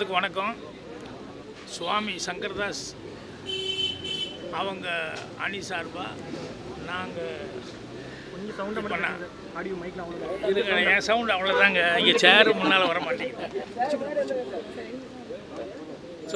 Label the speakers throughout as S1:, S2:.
S1: எல்லாத்துக்கும் வணக்கம் சுவாமி சங்கர்தாஸ் அவங்க அணி சார்பாக நாங்கள்
S2: கொஞ்சம் சவுண்டை
S1: பண்ணா.
S2: மட்டும் ஆடியோ மைக்கில் அவ்வளோ
S1: இதுங்க என் சவுண்ட் அவ்வளோதாங்க இங்கே சேரு முன்னால் வர மாட்டேங்குது ஸோ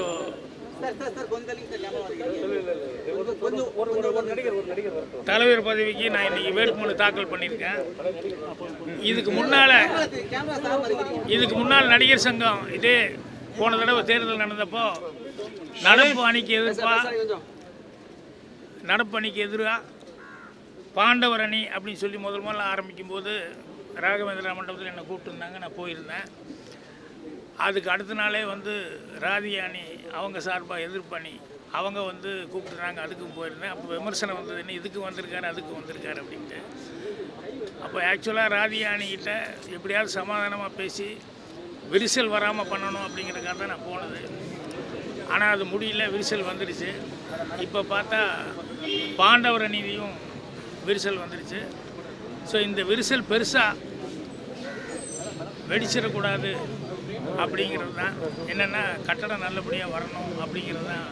S1: தலைவர் பதவிக்கு நான் இன்னைக்கு வேட்புமனு தாக்கல் பண்ணியிருக்கேன் இதுக்கு முன்னால் இதுக்கு முன்னால் நடிகர் சங்கம் இதே போன தடவை தேர்தல் நடந்தப்போ நடப்பு அணிக்கு எதிர்ப்பா நடப்பு அணிக்கு எதிராக பாண்டவர் அணி அப்படின்னு சொல்லி முதல் முதல்ல ஆரம்பிக்கும் போது ராகவேந்திரா மண்டபத்தில் என்னை கூப்பிட்டுருந்தாங்க நான் போயிருந்தேன் அதுக்கு அடுத்த நாளே வந்து ராதியா அணி அவங்க சார்பாக எதிர்ப்பணி அவங்க வந்து கூப்பிட்டுறாங்க அதுக்கும் போயிருந்தேன் அப்போ விமர்சனம் வந்தது என்ன இதுக்கு வந்திருக்காரு அதுக்கு வந்திருக்காரு அப்படின்ட்டு அப்போ ஆக்சுவலாக ராதியா அணிகிட்ட எப்படியாவது சமாதானமாக பேசி விரிசல் வராமல் பண்ணணும் அப்படிங்கிறதுக்காக தான் நான் போனது ஆனால் அது முடியல விரிசல் வந்துடுச்சு இப்போ பார்த்தா பாண்டவர் அநீதியும் விரிசல் வந்துடுச்சு ஸோ இந்த விரிசல் பெருசாக வெடிச்சிடக்கூடாது அப்படிங்கிறது தான் என்னென்னா கட்டடம் நல்லபடியாக வரணும் அப்படிங்கிறது தான்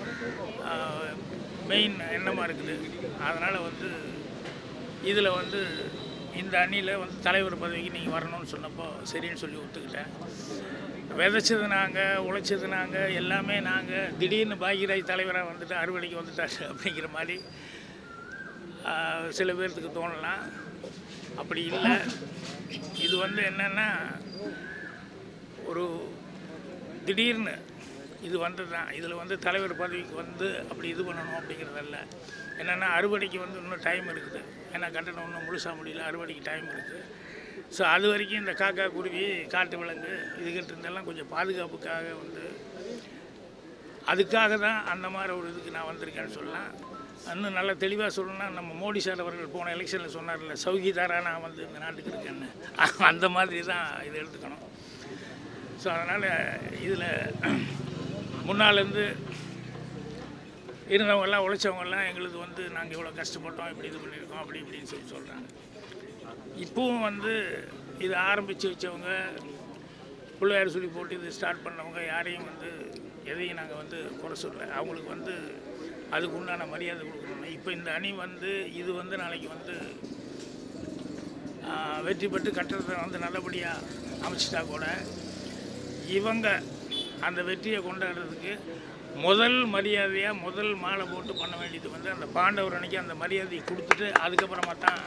S1: மெயின் எண்ணமாக இருக்குது அதனால் வந்து இதில் வந்து இந்த அணியில் வந்து தலைவர் பதவிக்கு நீங்கள் வரணும்னு சொன்னப்போ சரின்னு சொல்லி ஒத்துக்கிட்டேன் விதைச்சது நாங்கள் உழைச்சது நாங்கள் எல்லாமே நாங்கள் திடீர்னு பாகியராஜ் தலைவராக வந்துட்டு அறுவடைக்கு வந்துட்டாரு அப்படிங்கிற மாதிரி ஆஹ், சில பேர்த்துக்கு தோணலாம் அப்படி இல்லை இது வந்து என்னென்னா ஒரு திடீர்னு இது வந்தது தான் இதில் வந்து தலைவர் பதவிக்கு வந்து அப்படி இது பண்ணணும் அப்படிங்கிறதல்ல என்னென்னா அறுவடைக்கு வந்து இன்னும் டைம் இருக்குது ஏன்னா கட்டணம் இன்னும் முழுசாக முடியல அறுவடைக்கு டைம் இருக்குது ஸோ அது வரைக்கும் இந்த காக்கா குருவி காட்டு விலங்கு இதுகிட்ட இருந்தெல்லாம் கொஞ்சம் பாதுகாப்புக்காக வந்து அதுக்காக தான் அந்த மாதிரி ஒரு இதுக்கு நான் வந்திருக்கேன்னு சொல்லலாம் இன்னும் நல்லா தெளிவாக சொல்லணும்னா நம்ம மோடி சார் அவர்கள் போன எலெக்ஷனில் சொன்னார்ல சௌகிதாராக நான் வந்து இந்த நாட்டுக்கு இருக்கேன்னு அந்த மாதிரி தான் இதை எடுத்துக்கணும் ஸோ அதனால் இதில் முன்னாலேருந்து இருந்தவங்கெல்லாம் உழைச்சவங்கெல்லாம் எங்களுக்கு வந்து நாங்கள் இவ்வளோ கஷ்டப்பட்டோம் இப்படி இது பண்ணியிருக்கோம் அப்படி இப்படின்னு சொல்லி சொல்கிறாங்க இப்போவும் வந்து இதை ஆரம்பித்து வச்சவங்க பிள்ளையார் சொல்லி போட்டு இது ஸ்டார்ட் பண்ணவங்க யாரையும் வந்து எதையும் நாங்கள் வந்து குறை சொல்ல அவங்களுக்கு வந்து அதுக்கு உண்டான மரியாதை கொடுக்கணும் இப்போ இந்த அணி வந்து இது வந்து நாளைக்கு வந்து ஆஹ், வெற்றி பெற்று கட்டடத்தை வந்து நல்லபடியாக அமைச்சிட்டா கூட இவங்க அந்த வெற்றியை கொண்டாடுறதுக்கு முதல் மரியாதையாக முதல் மாலை போட்டு பண்ண வேண்டியது வந்து அந்த பாண்டவர் அன்னைக்கு அந்த மரியாதையை கொடுத்துட்டு அதுக்கப்புறமா தான்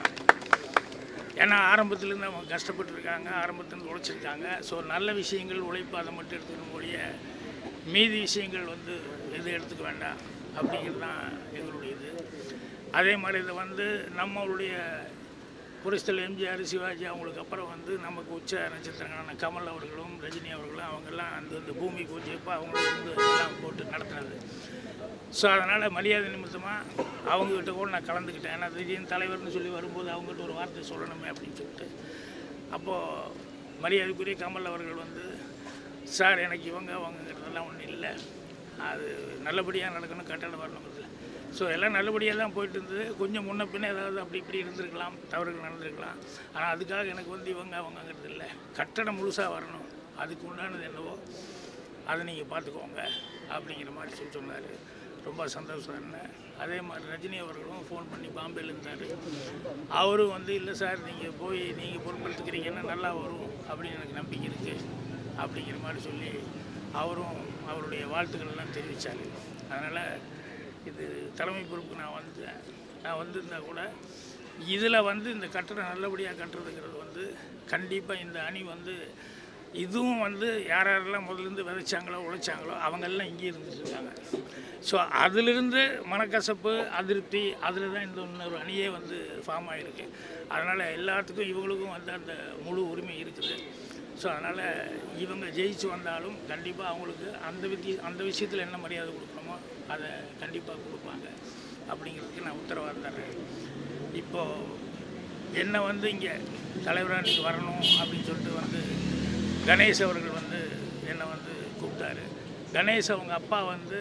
S1: ஏன்னா ஆரம்பத்துலேருந்து அவங்க கஷ்டப்பட்டுருக்காங்க ஆரம்பத்துலேருந்து உழைச்சிருக்காங்க ஸோ நல்ல விஷயங்கள் உழைப்பு அதை மட்டும் எடுத்துக்கணும் ஒழிய மீதி விஷயங்கள் வந்து எது எடுத்துக்க வேண்டாம் அப்படிங்கிறது தான் எங்களுடைய இது அதே மாதிரி இதை வந்து நம்மளுடைய புரட்சித்தல் எம்ஜிஆர் சிவாஜி அவங்களுக்கு அப்புறம் வந்து நமக்கு உச்ச நட்சத்திரங்களான கமல் அவர்களும் ரஜினி அவர்களும் அவங்கெல்லாம் அந்த இந்த பூமி பூஜைப்போ அவங்களும் வந்து எல்லாம் போட்டு நடத்துனது ஸோ அதனால் மரியாதை நிமித்தமாக அவங்ககிட்ட கூட நான் கலந்துக்கிட்டேன் ஏன்னா திடீர்னு தலைவர்னு சொல்லி வரும்போது அவங்ககிட்ட ஒரு வார்த்தை சொல்லணுமே அப்படின்னு சொல்லிட்டு அப்போது மரியாதைக்குரிய கமல் அவர்கள் வந்து சார் எனக்கு இவங்க அவங்கங்கிறதெல்லாம் ஒன்றும் இல்லை அது நல்லபடியாக நடக்கணும் கட்டடம் வரணுங்கிறது ஸோ எல்லாம் நல்லபடியாக தான் போயிட்டு இருந்தது கொஞ்சம் முன்ன பின்ன ஏதாவது அப்படி இப்படி இருந்திருக்கலாம் தவறுகள் நடந்திருக்கலாம் ஆனால் அதுக்காக எனக்கு வந்து இவங்க அவங்கங்கிறது இல்லை கட்டடம் முழுசாக வரணும் அதுக்கு உண்டானது என்னவோ அதை நீங்கள் பார்த்துக்கோங்க அப்படிங்கிற மாதிரி சொல்லி சொன்னார் ரொம்ப சந்தோஷம் இருந்தேன் அதே மாதிரி ரஜினி அவர்களும் ஃபோன் பண்ணி பாம்பேல இருந்தார் அவரும் வந்து இல்லை சார் நீங்கள் போய் நீங்கள் பொருட்படுத்துக்கிறீங்கன்னா நல்லா வரும் அப்படின்னு எனக்கு நம்பிக்கை இருக்குது அப்படிங்கிற மாதிரி சொல்லி அவரும் அவருடைய வாழ்த்துக்கள் எல்லாம் தெரிவித்தார் அதனால் இது தலைமை பொறுப்பு நான் வந்தேன் நான் வந்திருந்தா கூட இதில் வந்து இந்த கட்டடம் நல்லபடியாக கட்டுறதுங்கிறது வந்து கண்டிப்பாக இந்த அணி வந்து இதுவும் வந்து யார் யாரெல்லாம் முதலேருந்து விதைச்சாங்களோ உழைச்சாங்களோ அவங்கெல்லாம் இங்கே இருந்துட்டு இருக்காங்க ஸோ அதிலிருந்து மனக்கசப்பு அதிருப்தி அதில் தான் இந்த இன்னொரு அணியே வந்து ஃபார்ம் ஆகிருக்கு அதனால் எல்லாத்துக்கும் இவங்களுக்கும் வந்து அந்த முழு உரிமை இருக்குது ஸோ அதனால் இவங்க ஜெயிச்சு வந்தாலும் கண்டிப்பாக அவங்களுக்கு அந்த வித்தி அந்த விஷயத்தில் என்ன மரியாதை கொடுக்கணுமோ அதை கண்டிப்பாக கொடுப்பாங்க அப்படிங்கிறதுக்கு நான் உத்தரவாதம் தரேன் இப்போது என்னை வந்து இங்கே தலைவராக நீங்கள் வரணும் அப்படின்னு சொல்லிட்டு வந்து கணேஷ் அவர்கள் வந்து என்னை வந்து கூப்பிட்டாரு கணேஷ் அவங்க அப்பா வந்து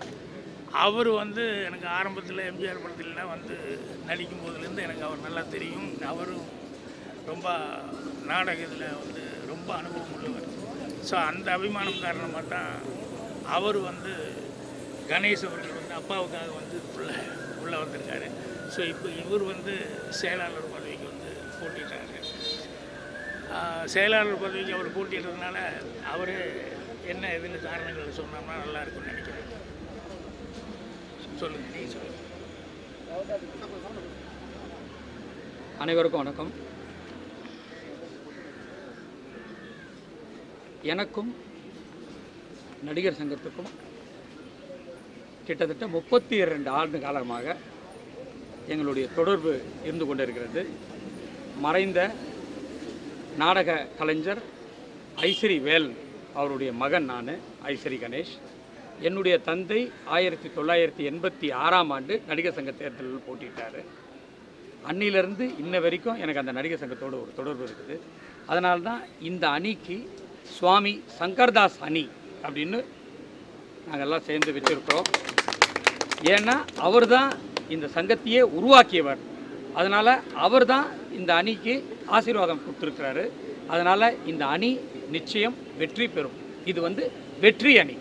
S1: அவர் வந்து எனக்கு ஆரம்பத்தில் எம்ஜிஆர் படத்துலலாம் வந்து நடிக்கும் போதுலேருந்து எனக்கு அவர் நல்லா தெரியும் அவரும் ரொம்ப நாடக இதில் வந்து ரொம்ப அனுபவம் உள்ளவர் ஸோ அந்த அபிமானம் காரணமாக தான் அவர் வந்து கணேஷ் அவர்கள் வந்து அப்பாவுக்காக வந்து உள்ளே உள்ளே வந்திருக்காரு ஸோ இப்போ இவர் வந்து செயலாளர் பதவிக்கு வந்து போட்டிட்டாரு ஆஹ் செயலாளர் பதவிக்கு அவர் போட்டிடுறதுனால அவர் என்ன எதுன்னு காரணங்கள் சொன்னோம்னா நல்லா இருக்கும்னு நினைக்கிறேன் சொல்லுங்க நீ சொல்லுங்க
S3: அனைவருக்கும் வணக்கம் எனக்கும் நடிகர் சங்கத்துக்கும் கிட்டத்தட்ட முப்பத்தி இரண்டு ஆண்டு காலமாக எங்களுடைய தொடர்பு இருந்து கொண்டிருக்கிறது மறைந்த நாடக கலைஞர் ஐஸ்வரி வேல் அவருடைய மகன் நான் ஐஸ்வரி கணேஷ் என்னுடைய தந்தை ஆயிரத்தி தொள்ளாயிரத்தி எண்பத்தி ஆறாம் ஆண்டு நடிகர் சங்க தேர்தலில் போட்டிட்டார் அன்னிலிருந்து இன்ன வரைக்கும் எனக்கு அந்த நடிகர் சங்கத்தோட ஒரு தொடர்பு இருக்குது அதனால தான் இந்த அணிக்கு சுவாமி சங்கர்தாஸ் அணி அப்படின்னு நாங்கள்லாம் சேர்ந்து வச்சுருக்கிறோம் ஏன்னா அவர் தான் இந்த சங்கத்தையே உருவாக்கியவர் அதனால் அவர் தான் இந்த அணிக்கு ஆசீர்வாதம் கொடுத்துருக்கிறாரு அதனால் இந்த அணி நிச்சயம் வெற்றி பெறும் இது வந்து வெற்றி அணி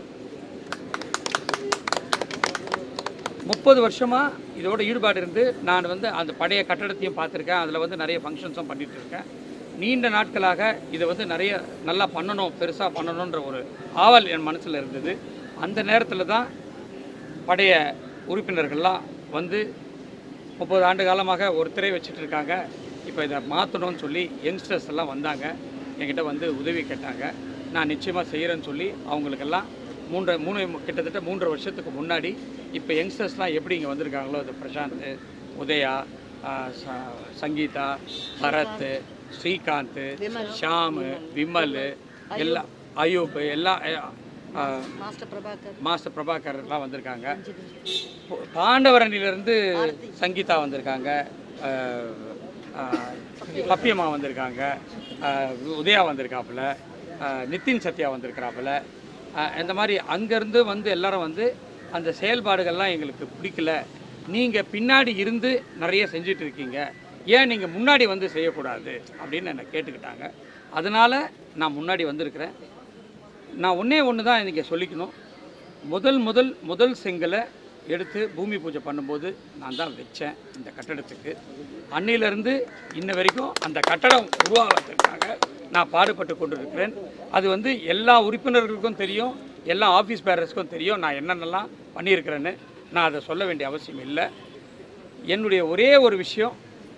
S3: முப்பது வருஷமாக இதோட ஈடுபாடு இருந்து நான் வந்து அந்த பழைய கட்டடத்தையும் பார்த்துருக்கேன் அதில் வந்து நிறைய ஃபங்க்ஷன்ஸும் பண்ணிட்டு இருக்கேன் நீண்ட நாட்களாக இதை வந்து நிறைய நல்லா பண்ணணும் பெருசாக பண்ணணுன்ற ஒரு ஆவல் என் மனசில் இருந்தது அந்த நேரத்தில் தான் பழைய உறுப்பினர்கள்லாம் வந்து முப்பது ஆண்டு காலமாக ஒரு திரை வச்சுட்டு இருக்காங்க இப்போ இதை மாற்றணும்னு சொல்லி யங்ஸ்டர்ஸ் எல்லாம் வந்தாங்க என்கிட்ட வந்து உதவி கேட்டாங்க நான் நிச்சயமாக செய்கிறேன்னு சொல்லி அவங்களுக்கெல்லாம் மூன்று மூணு கிட்டத்தட்ட மூன்றரை வருஷத்துக்கு முன்னாடி இப்போ யங்ஸ்டர்ஸ்லாம் எப்படி இங்கே வந்திருக்காங்களோ அது பிரசாந்த் உதயா ஆஹ் ச- சங்கீதா பரத் ஸ்ரீகாந்த் ஷாமு விமல் எல்லாம் அயூப் எல்லாம் ஆஹ்,
S4: மாஸ்டர் பிரபாகர்
S3: மாஸ்டர் பிரபாகர்லாம் வந்திருக்காங்க பு- பாண்டவரணியிலேருந்து சங்கீதா வந்திருக்காங்க அஹ், அஹ், பப்பியம்மா வந்திருக்காங்க அஹ், உதயா வந்திருக்காப்புல அஹ், நிதின் சத்யா வந்திருக்கிறாப்புல அஹ், இந்த மாதிரி அங்கேருந்து வந்து எல்லாரும் வந்து அந்த செயல்பாடுகள்லாம் எங்களுக்கு பிடிக்கல நீங்கள் பின்னாடி இருந்து நிறைய செஞ்சுட்டு இருக்கீங்க ஏன் நீங்கள் முன்னாடி வந்து செய்யக்கூடாது அப்படின்னு என்னை கேட்டுக்கிட்டாங்க அதனால் நான் முன்னாடி வந்திருக்கிறேன் நான் ஒன்றே ஒன்று தான் இன்றைக்கி சொல்லிக்கணும் முதல் முதல் முதல் செங்கலை எடுத்து பூமி பூஜை பண்ணும்போது நான் தான் வச்சேன் இந்த கட்டடத்துக்கு அன்னையிலேருந்து இன்ன வரைக்கும் அந்த கட்டடம் உருவாகிறதுக்காக நான் பாடுபட்டு கொண்டிருக்கிறேன் அது வந்து எல்லா உறுப்பினர்களுக்கும் தெரியும் எல்லா ஆஃபீஸ் பேரர்ஸ்க்கும் தெரியும் நான் என்னென்னலாம் பண்ணியிருக்கிறேன்னு நான் அதை சொல்ல வேண்டிய அவசியம் இல்லை என்னுடைய ஒரே ஒரு விஷயம்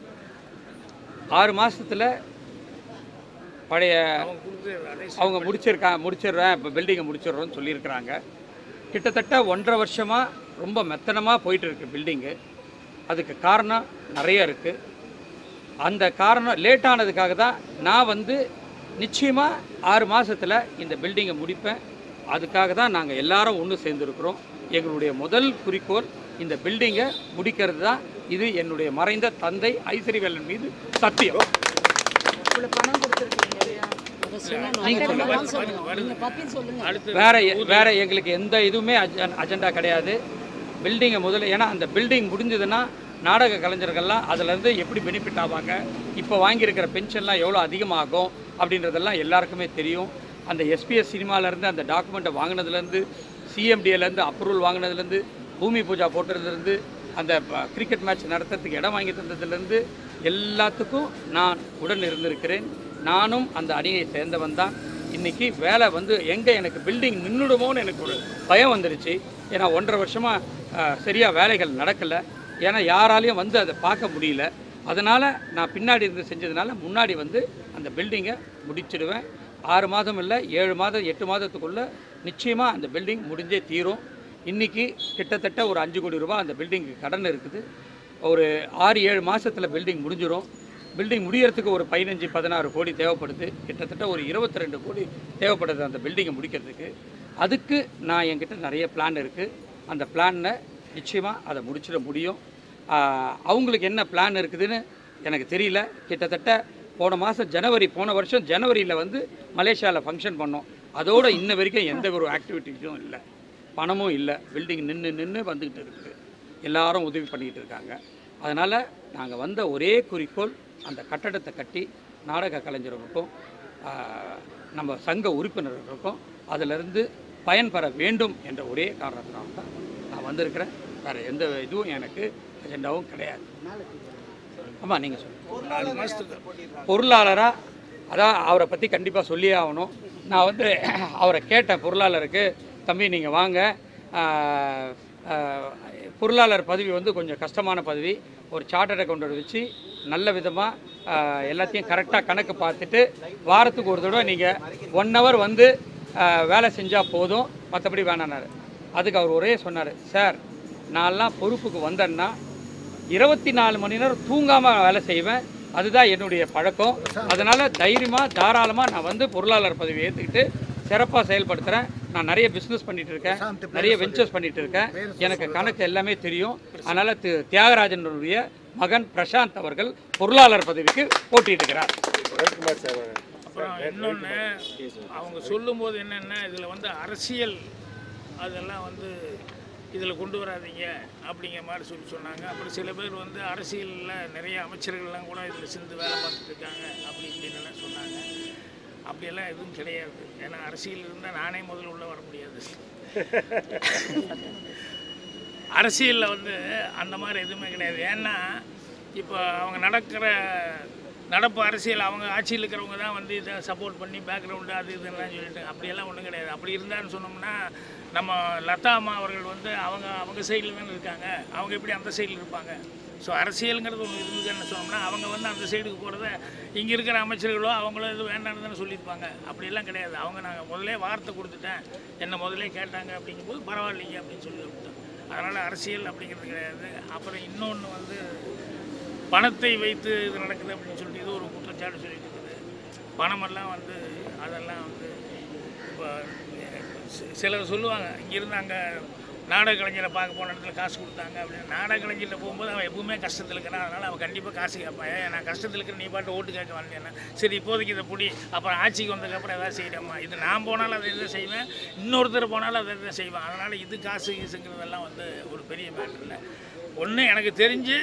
S3: ஆறு மாதத்தில் பழைய
S1: அவங்க கொடுத்து அதே
S3: அவங்க முடிச்சிருக்கா முடிச்சிடுறேன் இப்போ பில்டிங்கை முடிச்சிடுறோன்னு சொல்லியிருக்கிறாங்க கிட்டத்தட்ட ஒன்றரை வருஷமாக ரொம்ப மெத்தனமாக போயிட்டு இருக்கு பில்டிங்கு அதுக்கு காரணம் நிறைய இருக்குது அந்த காரணம் லேட் ஆனதுக்காக தான் நான் வந்து நிச்சயமாக ஆறு மாதத்தில் இந்த பில்டிங்கை முடிப்பேன் அதுக்காக தான் நாங்கள் எல்லாரும் ஒன்று சேர்ந்துருக்கிறோம் எங்களுடைய முதல் குறிக்கோள் இந்த பில்டிங்கை முடிக்கிறது தான் இது என்னுடைய மறைந்த தந்தை ஐஸ்வரிவேலன் மீது சத்தியம்
S4: இவ்வளவு பணம் கொடுத்துருக்கீங்க இல்லையா அதை சொல்லணும்
S3: நீங்க
S4: அதை
S3: சொல்லுங்க.
S4: தான் சொல்லணும் நீங்க பத்தின்னு சொல்லுங்க
S1: அடுத்து
S3: வேற வேற எங்களுக்கு எந்த இதுவுமே அஜ- அஜெண்டா கிடையாது பில்டிங்கை முதல்ல ஏன்னா அந்த பில்டிங் முடிஞ்சதுன்னா நாடக கலைஞர்கள்லாம் அதுலேருந்து எப்படி பெனிஃபிட் ஆவாங்க இப்போ வாங்கியிருக்கிற பென்ஷன்லாம் எவ்வளோ அதிகமாகும் அப்படின்றதெல்லாம் எல்லாருக்குமே தெரியும் அந்த எஸ்பிஎஸ் சினிமாலேருந்து அந்த டாக்குமெண்ட்டை வாங்கினதுலேருந்து சிஎம்டிஏலேருந்து அப்ரூவல் வாங்கினதுலேருந்து பூமி பூஜா போட்டதுலேருந்து அந்த கிரிக்கெட் மேட்ச் நடத்துறதுக்கு இடம் வாங்கி தந்ததுலேருந்து எல்லாத்துக்கும் நான் உடன் இருந்திருக்கிறேன் நானும் அந்த அணியை சேர்ந்தவன் தான் இன்னைக்கு வேலை வந்து எங்கே எனக்கு பில்டிங் நின்றுடுமோன்னு எனக்கு ஒரு பயம் வந்துருச்சு ஏன்னா ஒன்றரை வருஷமாக சரியாக வேலைகள் நடக்கலை ஏன்னா யாராலையும் வந்து அதை பார்க்க முடியல அதனால் நான் பின்னாடி இருந்து செஞ்சதுனால முன்னாடி வந்து அந்த பில்டிங்கை முடிச்சிடுவேன் ஆறு மாதம் இல்லை ஏழு மாதம் எட்டு மாதத்துக்குள்ளே நிச்சயமாக அந்த பில்டிங் முடிஞ்சே தீரும் இன்றைக்கி கிட்டத்தட்ட ஒரு அஞ்சு கோடி ரூபாய் அந்த பில்டிங்க்கு கடன் இருக்குது ஒரு ஆறு ஏழு மாதத்தில் பில்டிங் முடிஞ்சிடும் பில்டிங் முடியறதுக்கு ஒரு பதினஞ்சு பதினாறு கோடி தேவைப்படுது கிட்டத்தட்ட ஒரு இருபத்தி ரெண்டு கோடி தேவைப்படுது அந்த பில்டிங்கை முடிக்கிறதுக்கு அதுக்கு நான் என்கிட்ட நிறைய பிளான் இருக்குது அந்த பிளானில் நிச்சயமாக அதை முடிச்சிட முடியும் ஆஹ் அவங்களுக்கு என்ன பிளான் இருக்குதுன்னு எனக்கு தெரியல கிட்டத்தட்ட போன மாதம் ஜனவரி போன வருஷம் ஜனவரியில் வந்து மலேசியாவில் ஃபங்க்ஷன் பண்ணோம் அதோட இன்ன வரைக்கும் எந்த ஒரு ஆக்டிவிட்டிஸும் இல்லை பணமும் இல்லை பில்டிங் நின்று நின்று வந்துக்கிட்டு இருக்குது எல்லாரும் உதவி பண்ணிக்கிட்டு இருக்காங்க அதனால் நாங்கள் வந்த ஒரே குறிக்கோள் அந்த கட்டடத்தை கட்டி நாடக கலைஞர்களுக்கும் ஆஹ், நம்ம சங்க உறுப்பினர்களுக்கும் அதிலிருந்து பயன்பெற வேண்டும் என்ற ஒரே காரணத்தினால தான் நான் வந்திருக்கிறேன் வேறு எந்த இதுவும் எனக்கு அஜெண்டாவும் கிடையாது ஆமாம் நீங்கள் சொல்லுங்கள்
S1: நாலு மாதத்துக்கு
S3: பொருளாளராக அதான் அவரை பற்றி கண்டிப்பாக சொல்லியே ஆகணும் நான் வந்து அவரை கேட்டேன் பொருளாளருக்கு தம்பி நீங்கள் வாங்க ஆஹ், ஆஹ், பொருளாளர் பதவி வந்து கொஞ்சம் கஷ்டமான பதவி ஒரு சார்ட்டர்ட் அக்கௌண்டர் வச்சு நல்ல விதமாக எல்லாத்தையும் கரெக்டாக கணக்கு பார்த்துட்டு வாரத்துக்கு ஒரு தடவை நீங்கள் ஒன் ஹவர் வந்து ஆஹ், வேலை செஞ்சால் போதும் மற்றபடி வேணான்னாரு அதுக்கு அவர் ஒரே சொன்னார் சார் நான்லாம் பொறுப்புக்கு வந்தேன்னா இருபத்தி நாலு மணி நேரம் தூங்காமல் வேலை செய்வேன் அதுதான் என்னுடைய பழக்கம் அதனால் தைரியமாக தாராளமாக நான் வந்து பொருளாளர் பதவி ஏற்றுக்கிட்டு சிறப்பாக செயல்படுத்துகிறேன் நான் நிறைய பிஸ்னஸ் பண்ணிட்டு இருக்கேன் நிறைய வெஞ்சர்ஸ் பண்ணிட்டு இருக்கேன் எனக்கு கணக்கு எல்லாமே தெரியும் அதனால் தி தியாகராஜனுடைய மகன் பிரசாந்த் அவர்கள் பொருளாளர் பதவிக்கு போட்டியிடுகிறார்
S1: அப்புறம் இன்னொன்று அவங்க சொல்லும்போது என்னென்னா இதில் வந்து அரசியல் அதெல்லாம் வந்து இதில் கொண்டு வராதீங்க அப்படிங்கிற மாதிரி சொல்லி சொன்னாங்க அப்புறம் சில பேர் வந்து அரசியலில் நிறைய அமைச்சர்கள்லாம் கூட இதில் சேர்ந்து வேலை பார்த்துட்டு இருக்காங்க அப்படி இப்படின்னு எல்லாம் சொன்னாங்க அப்படியெல்லாம் எதுவும் கிடையாது ஏன்னா அரசியல் இருந்தால் நானே முதல்ல உள்ள வர முடியாது அரசியலில் வந்து அந்த மாதிரி எதுவுமே கிடையாது ஏன்னா இப்போ அவங்க நடக்கிற நடப்பு அரசியல் அவங்க ஆட்சியில் இருக்கிறவங்க தான் வந்து இதை சப்போர்ட் பண்ணி பேக்ரவுண்டு அது இதெல்லாம் சொல்லிட்டு அப்படியெல்லாம் ஒன்றும் கிடையாது அப்படி இருந்தான்னு சொன்னோம்னா நம்ம லதா அம்மா அவர்கள் வந்து அவங்க அவங்க சைடில் தானே இருக்காங்க அவங்க எப்படி அந்த சைடில் இருப்பாங்க ஸோ அரசியலுங்கிறது ஒன்று இருந்துச்சுன்னு சொன்னோம்னா அவங்க வந்து அந்த சைடுக்கு போகிறத இங்கே இருக்கிற அமைச்சர்களோ அவங்களோ இது வேண்டாம்னு தானே சொல்லியிருப்பாங்க அப்படியெல்லாம் கிடையாது அவங்க நாங்கள் முதல்ல வார்த்தை கொடுத்துட்டேன் என்னை முதல்ல கேட்டாங்க அப்படிங்கும்போது பரவாயில்லைங்க அப்படின்னு சொல்லி விட்டோம் அதனால் அரசியல் அப்படிங்கிறது கிடையாது அப்புறம் இன்னொன்று வந்து பணத்தை வைத்து இது நடக்குது அப்படின்னு சொல்லிட்டு இது ஒரு குற்றச்சாட்டு சொல்லிட்டு இருக்குது பணமெல்லாம் வந்து அதெல்லாம் வந்து இப்போ சி- சிலர் சொல்லுவாங்க இங்கேருந்து அங்கே நாடக கலைஞரை பார்க்க போன இடத்துல காசு கொடுத்தாங்க அப்படின்னு நாடக கலைஞர்கிட்ட போகும்போது அவன் எப்பவுமே கஷ்டத்தில் இருக்கிறான் அதனால் அவன் கண்டிப்பாக காசு கேட்பான் ஏன் நான் கஷ்டத்தில் இருக்கிற நீ பாட்டு ஓட்டு கேட்க வந்தேன்னா சரி இப்போதைக்கு இதை புடி அப்புறம் ஆட்சிக்கு வந்ததுக்கப்புறம் எதாவது செய்கிறேம்மா இது நான் போனாலும் அதை இதை செய்வேன் இன்னொருத்தர் போனாலும் அதை இதை செய்வேன் அதனால் இது காசு கீசுங்கிறதெல்லாம் வந்து ஒரு பெரிய மேட்டர் இல்லை ஒன்று எனக்கு தெரிஞ்சு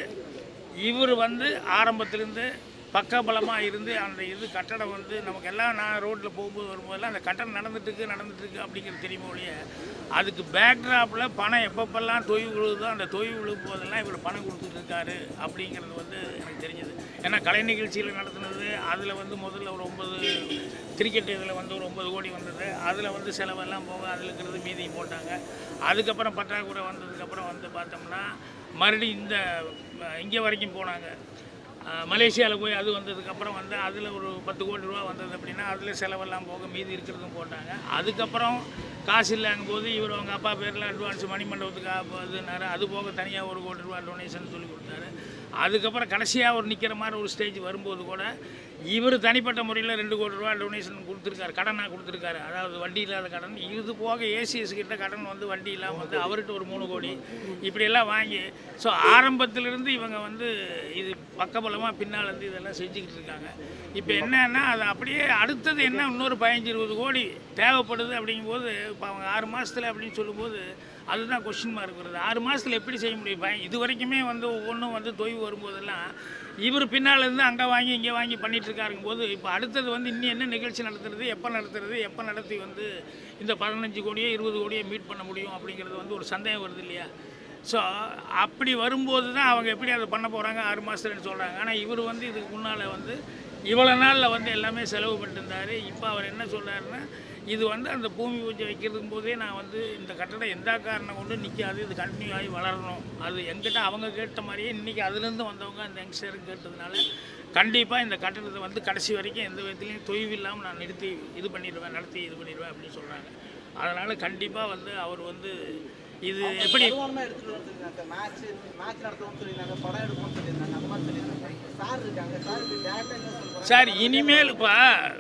S1: இவர் வந்து ஆரம்பத்திலேருந்து பக்கபலமாக இருந்து அந்த இது கட்டடம் வந்து நமக்கு எல்லாம் நான் ரோட்டில் போகும்போது வரும்போதெல்லாம் அந்த கட்டடம் நடந்துட்டுருக்கு நடந்துட்டுருக்கு அப்படிங்கிறது தெரியுமோ ஒழிய அதுக்கு பேக்ட்ராப்பில் பணம் எப்பப்பெல்லாம் தொய்வு விழுதோ அந்த தொய்வு விழும் போதெல்லாம் இவர் பணம் கொடுத்துட்டு இருக்காரு அப்படிங்கிறது வந்து எனக்கு தெரிஞ்சது ஏன்னா கலை நிகழ்ச்சியில் நடத்துனது அதில் வந்து முதல்ல ஒரு ஒன்பது கிரிக்கெட் இதில் வந்து ஒரு ஒன்பது கோடி வந்தது அதில் வந்து செலவெல்லாம் போக அதில் இருக்கிறது மீதியும் போட்டாங்க அதுக்கப்புறம் பற்றாக்குறை வந்ததுக்கப்புறம் வந்து பார்த்தோம்னா மறுபடியும் இந்த இங்கே வரைக்கும் போனாங்க மலேசியாவில் போய் அது வந்ததுக்கப்புறம் வந்து அதில் ஒரு பத்து கோடி ரூபா வந்தது அப்படின்னா அதில் செலவெல்லாம் போக மீதி இருக்கிறதும் போட்டாங்க அதுக்கப்புறம் காசு இல்லைங்கும் போது இவர் அவங்க அப்பா பேரில் அட்வான்ஸ் மணிமண்டபத்துக்கு ஆ- இதுனாரு அது போக தனியாக ஒரு கோடி ரூபா டொனேஷன் சொல்லி கொடுத்தாரு அதுக்கப்புறம் கடைசியாக ஒரு நிற்கிற மாதிரி ஒரு ஸ்டேஜ் வரும்போது கூட இவர் தனிப்பட்ட முறையில் ரெண்டு கோடி ரூபா டொனேஷன் கொடுத்துருக்காரு கடனாக கொடுத்துருக்காரு அதாவது வட்டி இல்லாத கடன் இது போக ஏசிஎஸ் கிட்ட கடன் வந்து வட்டி இல்லாமல் வந்து அவர்கிட்ட ஒரு மூணு கோடி இப்படியெல்லாம் வாங்கி ஸோ ஆரம்பத்திலிருந்து இவங்க வந்து இது பக்கபலமாக பின்னால் இருந்து இதெல்லாம் செஞ்சுக்கிட்டு இருக்காங்க இப்போ என்னன்னா அது அப்படியே அடுத்தது என்ன இன்னொரு பதினஞ்சு இருபது கோடி தேவைப்படுது அப்படிங்கும்போது இப்போ அவங்க ஆறு மாதத்தில் அப்படின்னு சொல்லும்போது அதுதான் கொஸ்டின் மார்க் வருது ஆறு மாதத்தில் எப்படி செய்ய முடியும் பய- இது வரைக்குமே வந்து ஒவ்வொன்றும் வந்து தொய்வு வரும்போதெல்லாம் இவர் பின்னால் இருந்து அங்கே வாங்கி இங்கே வாங்கி பண்ணிட்டு இருக்காருங்க போது இப்போ அடுத்தது வந்து இன்னும் என்ன நிகழ்ச்சி நடத்துறது எப்போ நடத்துறது எப்போ நடத்தி வந்து இந்த பதினஞ்சு கோடியோ இருபது கோடியோ மீட் பண்ண முடியும் அப்படிங்கிறது வந்து ஒரு சந்தேகம் வருது இல்லையா ஸோ அப்படி வரும்போது தான் அவங்க எப்படி அதை பண்ண போகிறாங்க ஆறு மாதத்துலன்னு சொல்கிறாங்க ஆனால் இவர் வந்து இதுக்கு முன்னால் வந்து இவ்வளோ நாளில் வந்து எல்லாமே செலவு பண்ணிட்டு இருந்தார் இப்போ அவர் என்ன சொல்றாருன்னா இது வந்து அந்த பூமி பூஜை வைக்கிறதுக்கும் போதே நான் வந்து இந்த கட்டடம் எந்த காரணம் கொண்டு நிற்காது இது கண்டினியூ ஆகி வளரணும் அது எங்கிட்ட அவங்க கேட்ட மாதிரியே இன்றைக்கி அதுலேருந்து வந்தவங்க அந்த யங்ஸ்டருக்கு கேட்டதுனால கண்டிப்பாக இந்த கட்டடத்தை வந்து கடைசி வரைக்கும் எந்த விதத்துலையும் தொய்வு இல்லாமல் நான் நிறுத்தி இது பண்ணிடுவேன் நடத்தி இது பண்ணிடுவேன் அப்படின்னு சொல்கிறாங்க அதனால் கண்டிப்பாக வந்து அவர் வந்து இது எப்படி
S5: வருமானமா எடுத்துட்டு வந்துருக்காங்க மேட்ச் மேட்ச் நடத்தணும்னு சொல்லியிருந்தாங்க படம் எடுக்கணும்னு சொல்லியிருந்தாங்க அந்த மாதிரி சொல்லியிருந்தாங்க சார் இருக்காங்க சார் டேரக்டா என்ன சொல்றாங்க
S1: சார் இனிமேல் இப்போ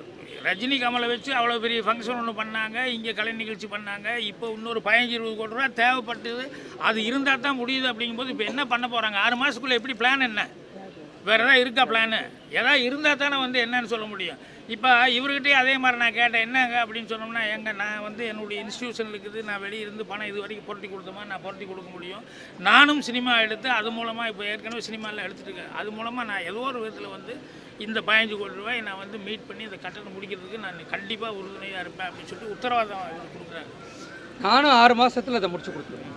S1: ரஜினி கமலை வச்சு அவ்வளோ பெரிய ஃபங்க்ஷன் ஒன்று பண்ணாங்க இங்கே கலை நிகழ்ச்சி பண்ணாங்க இப்போ இன்னொரு பதினஞ்சு இருபது கோடி ரூபா தேவைப்பட்டது அது இருந்தால் தான் முடியுது அப்படிங்கும்போது இப்போ என்ன பண்ண போகிறாங்க ஆறு மாதத்துக்குள்ளே எப்படி பிளான் என்ன வேறு எதாவது இருக்கா பிளானு எதாவது இருந்தால் தானே வந்து என்னன்னு சொல்ல முடியும் இப்போ இவர்கிட்டயே அதே மாதிரி நான் கேட்டேன் என்னங்க அப்படின்னு சொன்னோம்னா எங்க நான் வந்து என்னுடைய இன்ஸ்டியூஷன் இருக்குது நான் வெளியே இருந்து பணம் இது வரைக்கும் புரட்டி கொடுத்தோமா நான் புரட்டி கொடுக்க முடியும் நானும் சினிமா எடுத்து அது மூலமாக இப்போ ஏற்கனவே சினிமாவில் எடுத்துட்டு இருக்கேன் அது மூலமாக நான் ஏதோ ஒரு விதத்தில் வந்து இந்த பதினஞ்சு கோடி ரூபாய் நான் வந்து மீட் பண்ணி இந்த கட்டணம் முடிக்கிறதுக்கு நான் கண்டிப்பாக உறுதுணையாக இருப்பேன் அப்படின்னு சொல்லிட்டு உத்தரவாதம் இவர் கொடுக்குறாரு
S3: நானும் ஆறு மாசத்துல அதை முடிச்சு கொடுத்துருவேன்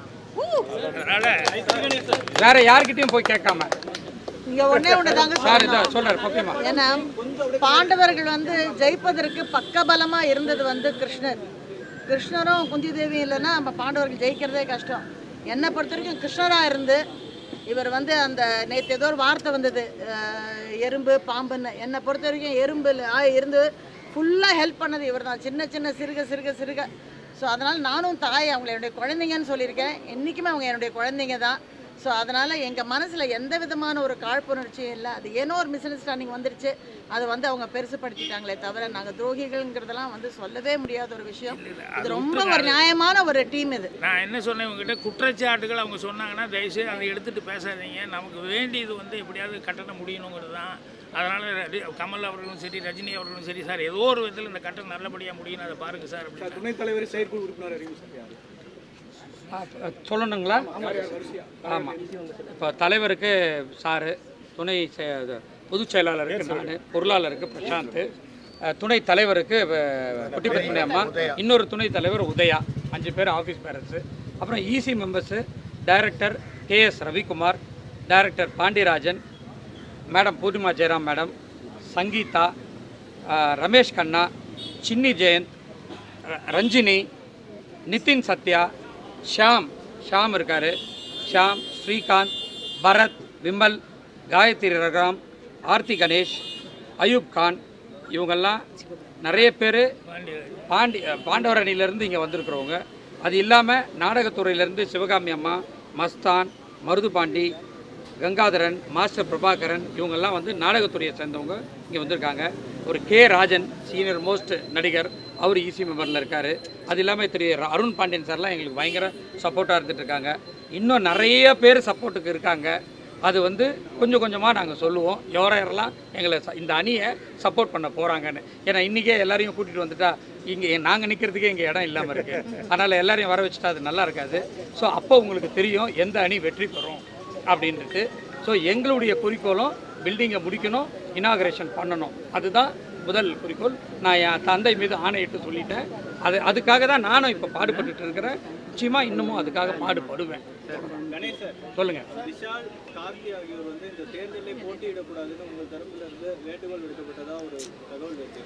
S1: அதனால்
S3: வேற யார்கிட்டயும் போய் கேட்காம
S4: இங்க ஒண்ணே ஒண்ணு தாங்க
S3: சார்
S4: சொல்லணும்
S3: இதான் சொல்றாரு பக்கியமா
S4: ஏன்னா பாண்டவர்கள் வந்து ஜெயிப்பதற்கு பக்கபலமா இருந்தது வந்து கிருஷ்ணர் கிருஷ்ணரும் குந்தி தேவியும் இல்லைன்னா நம்ம பாண்டவர்கள் ஜெயிக்கிறதே கஷ்டம் என்னை பொறுத்த வரைக்கும் கிருஷ்ணரா இருந்து இவர் வந்து அந்த நேற்று ஏதோ ஒரு வார்த்தை வந்தது அஹ், எறும்பு பாம்புன்னு என்னை பொறுத்த வரைக்கும் எறும்பு இருந்து ஃபுல்லாக ஹெல்ப் பண்ணது இவர் தான் சின்ன சின்ன சிறுக சிறுக சிறுக ஸோ அதனால் நானும் தாய் அவங்கள என்னுடைய குழந்தைங்கன்னு சொல்லியிருக்கேன் என்றைக்குமே அவங்க என்னுடைய குழந்தைங்க தான் ஸோ அதனால் எங்கள் மனசில் எந்த விதமான ஒரு காழ்ப்புணர்ச்சியும் இல்லை அது ஏனோ ஒரு மிஸ் அண்டர்ஸ்டாண்டிங் வந்துருச்சு அதை வந்து அவங்க பெருசுப்படுத்திட்டாங்களே தவிர நாங்கள் துரோகிகள்ங்கிறதெல்லாம் வந்து சொல்லவே முடியாத ஒரு விஷயம் இது ரொம்ப ஒரு நியாயமான ஒரு டீம் இது
S1: நான் என்ன சொன்னேன் இவங்ககிட்ட குற்றச்சாட்டுகள் அவங்க சொன்னாங்கன்னா தயவுசெய்து அதை எடுத்துகிட்டு பேசாதீங்க நமக்கு வேண்டியது வந்து எப்படியாவது கட்டணம் முடியணுங்கிறது தான் அதனால் கமல் அவர்களும் சரி ரஜினி அவர்களும் சரி சார் ஏதோ ஒரு விதத்தில் இந்த கட்டணம் நல்லபடியாக முடியணும் அதை பாருங்கள் சார் அப்படின்னு
S2: துணைத் தலைவர் செயற்குழு உறுப்பினர் அறிவு சார் யாரு
S3: ஆ, சொல்லணுங்களா ஆமாம் இப்போ தலைவருக்கு சாரு துணை செ- இது, பொதுச் செயலாளருக்கு நான் பொருளாளருக்கு பிரசாந்த் அஹ், துணை தலைவருக்கு அஹ், குட்டி பத்மினி அம்மா இன்னொரு துணை தலைவர் உதயா அஞ்சு பேர் ஆஃபீஸ் பேரண்ட்ஸு அப்புறம் EC members director K S Ravikumar director Pandiarajan madam Poornima Jayaram madam Sangeetha அஹ், ரமேஷ் கண்ணா சின்னி ஜெயந்த் ர- ரஞ்சினி நிதின் சத்யா ஷாம் ஷாம் இருக்கார் ஷாம் ஸ்ரீகாந்த் பரத் விமல் காயத்ரி ரகுராம் ஆர்த்தி கணேஷ் அயூப் கான் இவங்கெல்லாம் நிறைய பேர் பாண்டி பாண்டவர் அணியிலேருந்து இங்கே வந்திருக்கிறவங்க அது இல்லாமல் நாடகத்துறையிலேருந்து சிவகாமி அம்மா மஸ்தான் மருது பாண்டி கங்காதரன் மாஸ்டர் பிரபாகரன் இவங்கெல்லாம் வந்து நாடகத்துறையை சேர்ந்தவங்க இங்கே வந்திருக்காங்க ஒரு கே ராஜன் சீனியர் மோஸ்ட் நடிகர் அவர் இசி மெம்பரில் இருக்கார் அது இல்லாமல் திரு ர- அருண் பாண்டியன் சார்லாம் எங்களுக்கு பயங்கர சப்போர்ட்டாக இருந்துட்டு இருக்காங்க இன்னும் நிறைய பேர் சப்போர்ட்டுக்கு இருக்காங்க அது வந்து கொஞ்சம் கொஞ்சமாக நாங்கள் சொல்லுவோம் யாரோ யாரெல்லாம் எங்களை ச- இந்த அணியை சப்போர்ட் பண்ண போகிறாங்கன்னு ஏன்னா இன்றைக்கே எல்லாரையும் கூட்டிகிட்டு வந்துட்டா இங்கே நாங்கள் நிற்கிறதுக்கே இங்கே இடம் இல்லாமல் இருக்குது அதனால் எல்லாரையும் வர வச்சுட்டா அது நல்லா இருக்காது ஸோ அப்போ உங்களுக்கு தெரியும் எந்த அணி வெற்றி பெறும் அப்படின்ட்டு ஸோ எங்களுடைய குறிக்கோளும் பில்டிங்கை முடிக்கணும் இனாகரேஷன் பண்ணணும் அதுதான் முதல் குறிக்கோள் நான் என் தந்தை மீது ஆணையிட்டு சொல்லிட்டேன் அது அதுக்காக தான் நானும் இப்போ பாடுபட்டுட்டு இருக்கிறேன் நிச்சயமாக இன்னமும் அதுக்காக பாடுபடுவேன்
S2: கணேசர்
S3: சொல்லுங்கள்
S2: விஷால் கார்த்தி ஆகியோர் வந்து இந்த தேர்தலில் போட்டியிடக்கூடாதுன்னு உங்கள் தரப்புல இருந்து வேண்டுகோள் விடுக்கப்பட்டதா ஒரு தகவல் இருக்கு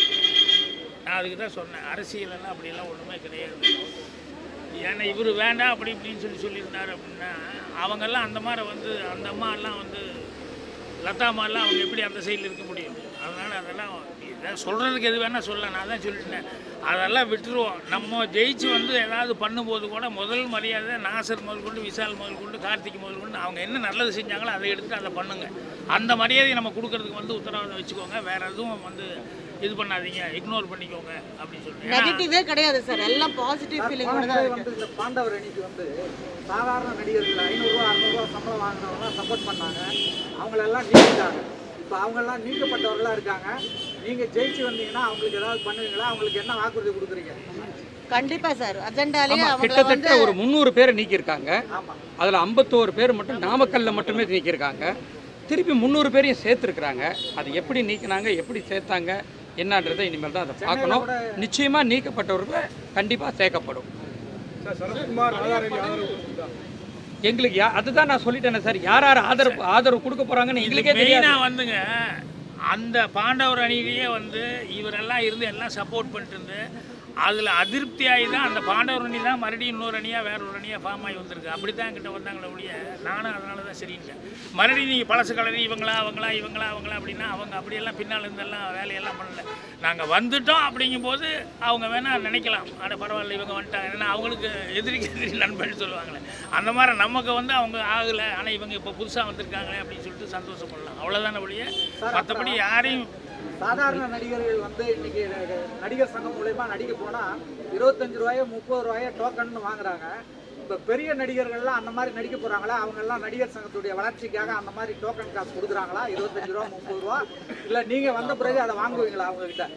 S1: நான் அதுக்கு தான் சொன்னேன் அரசியலெல்லாம் அப்படியெல்லாம் ஒன்றுமே கிடையாது ஏன்னா இவர் வேண்டாம் அப்படி இப்படின்னு சொல்லி சொல்லியிருந்தார் அப்படின்னா அவங்கெல்லாம் அந்த மாதிரி வந்து அந்த அம்மா எல்லாம் வந்து லதா அம்மாலாம் அவங்க எப்படி அந்த சைடில் இருக்க முடியும் அதனால் அதெல்லாம் இதை சொல்கிறதுக்கு எது வேணால் சொல்லலாம் நான் தான் சொல்லிட்டேன் அதெல்லாம் விட்டுருவோம் நம்ம ஜெயிச்சு வந்து ஏதாவது பண்ணும்போது கூட முதல் மரியாதை நாசர் முதல் கொண்டு விஷால் முதல் கொண்டு கார்த்திக் முதல் கொண்டு அவங்க என்ன நல்லது செஞ்சாங்களோ அதை எடுத்துட்டு அதை பண்ணுங்க அந்த மரியாதையை நம்ம கொடுக்கறதுக்கு வந்து உத்தரவாதம் வச்சுக்கோங்க வேற எதுவும் வந்து இது பண்ணாதீங்க இக்னோர் பண்ணிக்கோங்க அப்படின்னு சொல்லிட்டு ஏன்னா,
S4: நெகட்டிவே கிடையாது சார் எல்லாம் பாசிட்டிவ் ஃபீலிங்கோட தான் இருக்கு
S5: வந்து இந்த பாண்டவர் அணிக்கு வந்து சாதாரண நடிகர்கள் ஐநூறுரூவா அறநூறுவா சம்பளம் வாங்கினவங்களாம் சப்போர்ட் பண்ணாங்க அவங்களெல்லாம் நீக்கிட்டாங்க இப்போ அவங்கெல்லாம் நீக்கப்பட்டவர்களாக இருக்காங்க நீங்கள் ஜெயிச்சு வந்தீங்கன்னா அவங்களுக்கு ஏதாவது பண்ணுவீங்களா அவங்களுக்கு என்ன வாக்குறுதி கொடுக்குறீங்க
S4: கண்டிப்பா சார் அஜெண்டாலேயே
S3: ஆமாம்
S4: அவங்கள
S3: கிட்டத்தட்ட
S4: வந்து
S3: ஒரு முந்நூறு பேரை நீக்கியிருக்காங்க
S5: ஆமாம்
S3: அதில் ஐம்பத்தோரு பேர் மட்டும் நாமக்கல்ல மட்டுமே நீக்கியிருக்காங்க திருப்பி முந்நூறு பேரையும் சேர்த்துருக்குறாங்க அது எப்படி நீக்கினாங்க எப்படி சேர்த்தாங்க என்னன்றதை இனிமேல் தான் அதை பார்க்கணும் நிச்சயமாக நீக்கப்பட்டவர்கள் கண்டிப்பாக சேர்க்கப்படும்
S2: சரத்குமார் ஆதாரம் ஆதரவு
S3: எங்களுக்கு யா அதுதான் நான் சொல்லிட்டேனே சார் யார் யார் ஆதரவு ஆதரவு கொடுக்க போகிறாங்கன்னு எங்களுக்கே தெரியாது
S1: மெயினாக வந்துங்க அந்த பாண்டவர் அணியிலேயே வந்து இவரெல்லாம் இருந்து எல்லாம் சப்போர்ட் பண்ணிட்டு இருந்து அதில் அதிருப்தி ஆகி தான் அந்த பாண்டவர் அணி தான் மறுபடியும் இன்னொரு அணியாக வேற ஒரு அணியாக ஃபார்ம் ஆகி வந்திருக்கு அப்படி தான் என்கிட்ட வந்தாங்களே ஒழிய நானும் அதனால தான் சரின்ட்டேன் மறுபடியும் நீங்கள் பழசு கலரி இவங்களா அவங்களா இவங்களா அவங்களா அப்படின்னா அவங்க அப்படியெல்லாம் பின்னால் இருந்தெல்லாம் வேலையெல்லாம் பண்ணல நாங்கள் வந்துட்டோம் அப்படிங்கும்போது அவங்க வேணால் நினைக்கலாம் அட பரவாயில்ல இவங்க வந்துட்டாங்க ஏன்னா அவங்களுக்கு எதிரிக்கு எதிரி நண்பன் சொல்லுவாங்களே அந்த மாதிரி நமக்கு வந்து அவங்க ஆகலை ஆனால் இவங்க இப்போ புதுசாக வந்திருக்காங்களே அப்படின்னு சொல்லிட்டு சந்தோஷப்படலாம் அவ்வளோதான ஒழிய மற்றபடி யாரையும்
S5: சாதாரண நடிகர்கள் வந்து இன்னைக்கு நடிகர் சங்கம் மூலயமா நடிக்க போனால் இருபத்தஞ்சு ரூபாயோ முப்பது ரூபாயோ டோக்கன் வாங்குறாங்க இப்போ பெரிய நடிகர்கள்லாம் அந்த மாதிரி நடிக்க போறாங்களா அவங்க எல்லாம் நடிகர் சங்கத்துடைய வளர்ச்சிக்காக அந்த மாதிரி டோக்கன் காசு கொடுக்குறாங்களா இருபத்தஞ்சு ரூபா முப்பது ரூபா இல்ல நீங்க வந்த பிறகு அதை வாங்குவீங்களா அவங்க கிட்ட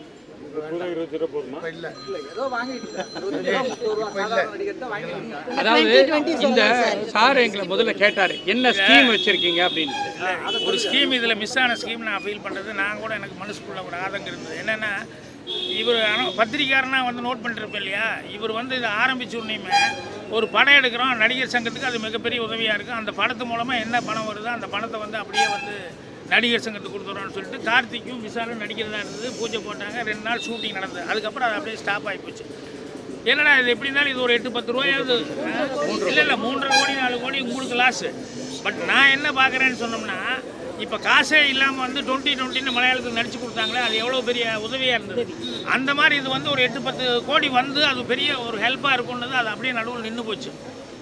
S5: இல்ல ஏதோ வாங்கிட்டு இருபத்தஞ்சு ரூபா முப்பது ரூபா சாதாரண நடிகர்கிட்ட வாங்கிட்டு
S3: அதாவது இந்த சார் எங்களை முதல்ல கேட்டாரு என்ன ஸ்கீம் வச்சிருக்கீங்க அப்படின்னு
S1: ஒரு ஸ்கீம் இதில் மிஸ் ஆன ஸ்கீம் நான் ஃபீல் பண்ணுறது நான் கூட எனக்கு மனசுக்குள்ள ஒரு ஆதங்கம் இருந்தது என்னென்னா இவர் ஆனால் பத்திரிக்காரனா வந்து நோட் பண்ணிருப்பேன் இல்லையா இவர் வந்து இதை ஆரம்பிச்ச உடனேயுமே ஒரு படம் எடுக்கிறோம் நடிகர் சங்கத்துக்கு அது மிகப்பெரிய உதவியாக இருக்கும் அந்த படத்து மூலமாக என்ன பணம் வருதோ அந்த பணத்தை வந்து அப்படியே வந்து நடிகர் சங்கத்துக்கு கொடுத்துறோம்னு சொல்லிட்டு கார்த்திக்கும் விசாலும் நடிக்கிறதா இருந்தது பூஜை போட்டாங்க ரெண்டு நாள் ஷூட்டிங் நடந்தது அதுக்கப்புறம் அது அப்படியே ஸ்டாப் ஆகி போச்சு என்னடா இது எப்படி இருந்தாலும் இது ஒரு எட்டு பத்து ரூபாயாவது இல்லை இல்லை மூன்றரை கோடி நாலு கோடி உங்களுக்கு லாஸு பட் நான் என்ன பார்க்குறேன்னு சொன்னோம்னா இப்போ காசே இல்லாமல் வந்து டுவெண்ட்டி டுவெண்ட்டின்னு மலையாளத்துக்கு நடிச்சு கொடுத்தாங்களே அது எவ்வளோ பெரிய உதவியாக இருந்தது அந்த மாதிரி இது வந்து ஒரு எட்டு பத்து கோடி வந்து அது பெரிய ஒரு ஹெல்ப்பாக இருக்கும்னது அது அப்படியே நடுவில் நின்று போச்சு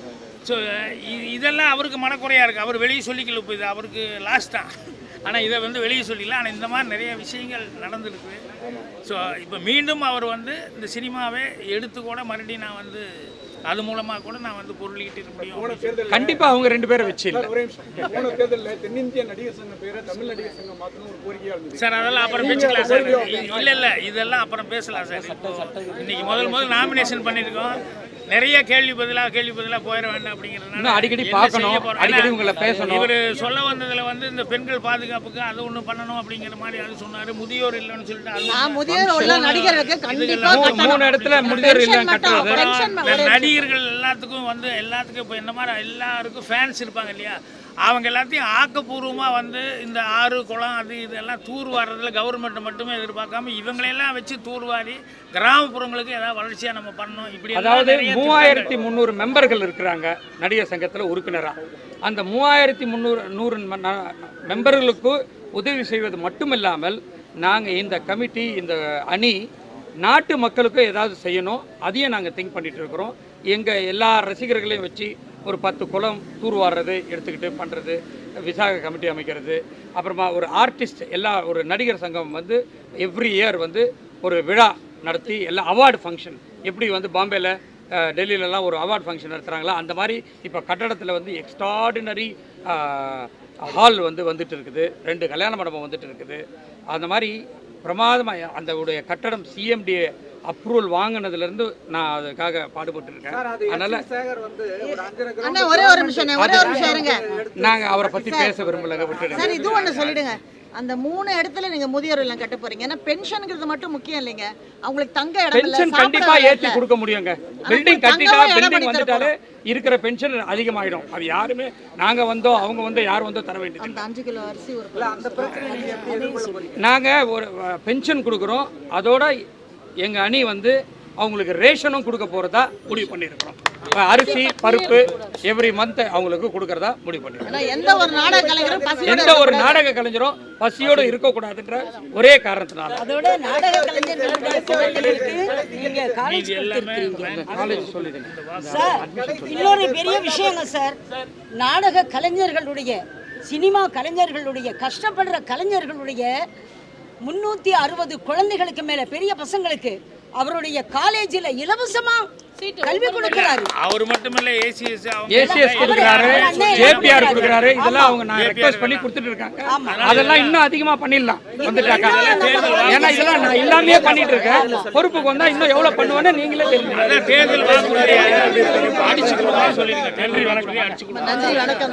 S1: ஸோ இதெல்லாம் அவருக்கு மனக்குறையாக இருக்குது அவர் வெளியே சொல்லிக்கல இப்போ இது அவருக்கு லாஸ் தான் ஆனால் இதை வந்து வெளியே சொல்லிக்கல ஆனால் இந்த மாதிரி நிறைய விஷயங்கள் நடந்துருக்கு ஸோ இப்போ மீண்டும் அவர் வந்து இந்த சினிமாவை எடுத்து கூட மறுபடியும் நான் வந்து அது மூலமாக கூட நான் வந்து பொருளீட்டிட முடியும்
S3: கண்டிப்பா அவங்க ரெண்டு பேரை வச்சு இல்லை
S2: ஒரே நிமிஷம் போன தேர்தலில் தென்னிந்திய நடிகர் சங்கம் பேரை தமிழ் நடிகர் சங்கம் மாற்றணும் ஒரு கோரிக்கையா இருந்தது
S1: சார் அதெல்லாம் அப்புறம் பேசிக்கலாம் சார் இல்லை இல்லை இதெல்லாம் அப்புறம் பேசலாம் சார் இப்போ இன்னைக்கு முதல் முதல் நாமினேஷன் பண்ணியிருக்கோம் நிறைய கேள்வி பதிலாக கேள்வி பதிலாக போயிட வேண்டாம் அப்படிங்கிறதுனால
S3: இன்னும் அடிக்கடி
S1: என்ன
S3: பார்க்கணும்,
S1: செய்ய போறோம்?
S3: அடிக்கடி
S1: ஏன்னா,
S3: உங்களை பேசணும்.
S1: இவர் சொல்ல வந்ததுல வந்து இந்த பெண்கள் பாதுகாப்புக்கு அது ஒண்ணு பண்ணணும் அப்படிங்கிற மாதிரி அது சொன்னாரு முதியோர் இல்லைன்னு சொல்லிட்டு அது
S4: நான்
S1: ஒண்ணு.
S4: முதியோர் உள்ள நடிகர்களுக்கு கண்டிப்பா
S3: மூணு-
S4: கட்டணும்.
S3: மூணு இடத்துல முடிஞ்சவர்
S4: Pension
S3: இல்லைன்னு
S4: மட்டும்,
S3: கட்டுறது.
S4: pension
S1: இந்த
S4: ஒரு-
S1: நடிகர்கள் எல்லாத்துக்கும் வந்து எல்லாத்துக்கும் இப்போ இந்த மாதிரி எல்லாருக்கும் ஃபேன்ஸ் இருப்பாங்க இல்லையா அவங்க எல்லாத்தையும் ஆக்கப்பூர்வமாக வந்து இந்த ஆறு குளம் அது இதெல்லாம் தூர் வாடுறதுல கவர்மெண்ட் மட்டுமே எதிர்பார்க்காம இவங்களையெல்லாம் வச்சு தூர்வாரி கிராமப்புறங்களுக்கு ஏதாவது வளர்ச்சியாக நம்ம பண்ணணும் இப்படி எல்லாம்
S3: அதாவது
S1: நிறைய
S3: மூவாயிரத்தி முந்நூறு மெம்பர்கள் இருக்கிறாங்க நடிகர் சங்கத்தில் உறுப்பினரா அந்த மூவாயிரத்தி முந்நூறு நூறு ம- ந- மெம்பர்களுக்கு உதவி செய்வது மட்டுமில்லாமல் நாங்கள் இந்த கமிட்டி இந்த அணி நாட்டு மக்களுக்கு ஏதாவது செய்யணும் அதையும் நாங்கள் திங்க் பண்ணிட்டு இருக்கிறோம் எங்கள் எல்லா ரசிகர்களையும் வச்சு ஒரு பத்து குளம் தூர்வாடுறது எடுத்துக்கிட்டு பண்ணுறது விசாக கமிட்டி அமைக்கிறது அப்புறமா ஒரு ஆர்டிஸ்ட் எல்லா ஒரு நடிகர் சங்கம் வந்து எவ்ரி இயர் வந்து ஒரு விழா நடத்தி எல்லா அவார்டு ஃபங்க்ஷன் எப்படி வந்து பாம்பேல அஹ், டெல்லியிலலாம் ஒரு அவார்ட் ஃபங்க்ஷன் நடத்துகிறாங்களா அந்த மாதிரி இப்போ கட்டடத்தில் வந்து எக்ஸ்ட்ராடினரி ஹால் வந்து வந்துட்டு இருக்குது ரெண்டு கல்யாண மண்டபம் வந்துட்டு இருக்குது அந்த மாதிரி பிரமாதமாக அந்த உடைய கட்டடம் சிஎம்டி அப்ரூவல் வாங்கினதுலேருந்து நான் அதுக்காக பாடுபட்டு இருக்கேன்
S5: சார் அது
S3: அதனால்
S5: எஸ். சேகர் வந்து ஒரு அஞ்சரை
S4: அண்ணா
S5: கிராம்
S4: ஒரே ஒரு நிமிஷம் அண்ணே, ஒரே ஒரு நிமிஷம் இருங்க
S3: நாங்கள் அவரை பற்றி பேச விரும்பலைங்க விட்டுடுங்க
S4: சார் இது ஒண்ணு சொல்லிடுங்க அந்த மூணு இடத்துல நீங்க முதியோர் இல்லம் கட்ட போறீங்க ஏன்னா பென்ஷனுங்கிறது மட்டும் முக்கியம் இல்லைங்க அவங்களுக்கு தங்க இடம் இல்ல
S3: பென்ஷன்
S4: சாப்பிட
S3: கண்டிப்பா
S4: இடம்
S3: ஏற்றி
S4: இல்ல.
S3: கொடுக்க முடியுங்க பில்டிங்
S4: தங்கமா
S3: கட்டிட்டா
S4: இடம்
S3: பில்டிங்
S4: பண்ணி
S3: வந்துட்டாலே இருக்கிற பென்ஷன் அதிகமாயிடும் அது யாருமே நாங்க வந்தோம் அவங்க வந்தோ யார் வந்தோ தர வேண்டியது
S4: அந்த அஞ்சு கிலோ அரிசி ஒரு
S5: இல்ல அந்த பிரச்சனை நீங்க எப்படி எதிர்கொள்ள போறீங்க
S3: நாங்க ஒரு பென்ஷன் கொடுக்குறோம் அதோட எங்க அணி வந்து அவங்களுக்கு ரேஷனும் கொடுக்க போறதா முடிவு பண்ணியிருக்கிறோம் இப்ப அரிசி பருப்பு எவ்ரி மந்த் அவங்களுக்கு கொடுக்கறதா முடிவு பண்ணிருக்கோம்
S4: ஆனா எந்த ஒரு நாடக கலைஞரும் பசியோட
S3: எந்த ஒரு நாடக கலைஞரும் பசியோட இருக்கக்கூடாதுன்ற ஒரே காரணத்தினால
S6: அதோட நாடக கலைஞர்களுடைய குழந்தைகளுக்கு நீங்க காலேஜ் கொடுத்துருக்கீங்க
S3: காலேஜ் சொல்லிடுங்க
S6: சார் இன்னொரு பெரிய விஷயங்க சார் நாடக கலைஞர்களுடைய சினிமா கலைஞர்களுடைய கஷ்டப்படுற கலைஞர்களுடைய முன்னூத்தி அறுபது குழந்தைகளுக்கு மேல பெரிய பசங்களுக்கு அவருடைய காலேஜில் இலவசமா கல்வி கொடுக்கிறாரு
S1: அவர் மட்டுமில்ல ஏசிஎஸ் அவங்க
S3: ஏசிஎஸ் கொடுக்குறாரு ஜேபிஆர் கொடுக்குறாரு இதெல்லாம் அவங்க நான் ரெக்வஸ்ட் பண்ணி கொடுத்துட்டு இருக்காங்க அதெல்லாம் இன்னும் அதிகமா பண்ணிடலாம் வந்துட்டாக்கா ஏன்னா இதெல்லாம் நான் இல்லாமையே பண்ணிட்டு இருக்கேன் பொறுப்புக்கு வந்தா இன்னும் எவ்வளவு பண்ணுவேன்னு நீங்களே தெரிஞ்சுக்கலாம்
S1: அதான் தேர்தல் வாக்குறுதி அடிச்சு கொடுக்க சொல்லிருங்க தேர்தல் வாக்குறுதி அடிச்சு கொடுங்க
S4: நன்றி வணக்கம்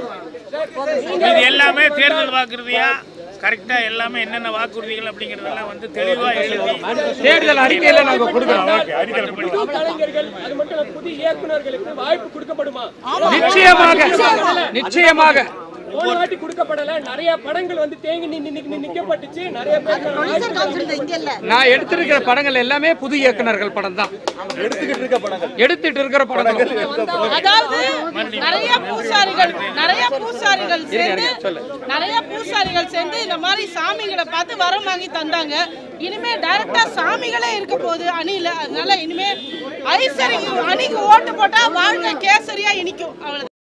S1: இது எல்லாமே தேர்தல் வாக்குறுதியா கரெக்டா எல்லாமே என்னென்ன வாக்குறுதிகள் அப்படிங்கறதெல்லாம் வந்து தெளிவா எழுதி
S3: தேர்தல் அறிக்கையில நாங்க கொடுக்குறோம்
S7: கலைஞர்கள் அது மட்டும் இல்ல புதிய இயக்குனர்களுக்கு வாய்ப்பு கொடுக்கப்படுமா
S3: நிச்சயமாக நிச்சயமாக
S7: போன வாட்டி கொடுக்கப்படல நிறைய படங்கள் வந்து தேங்கி நின்னு நின்னு நிக்கப்பட்டுச்சு நிறைய பேர்
S4: ப்ரொடியூசர் கவுன்சில் இங்க இல்ல
S3: நான் எடுத்திருக்கிற படங்கள் எல்லாமே புது இயக்குனர்கள் படம் தான் எடுத்துக்கிட்டு இருக்க படங்கள் எடுத்துட்டு இருக்கிற படங்கள்
S8: அதாவது நிறைய பூசாரிகள் நிறைய பூசாரிகள் சேர்ந்து
S3: சொல்லு.
S8: நிறைய பூசாரிகள் சேர்ந்து இந்த மாதிரி சாமிகளை பார்த்து வரம் வாங்கி தந்தாங்க இனிமே டைரக்டா சாமிகளே இருக்க போகுது அணியில அதனால இனிமே ஐசரி அணிக்கு ஓட்டு போட்டா வாழ்க்கை கேசரியா இனிக்கும் அவ்வளவு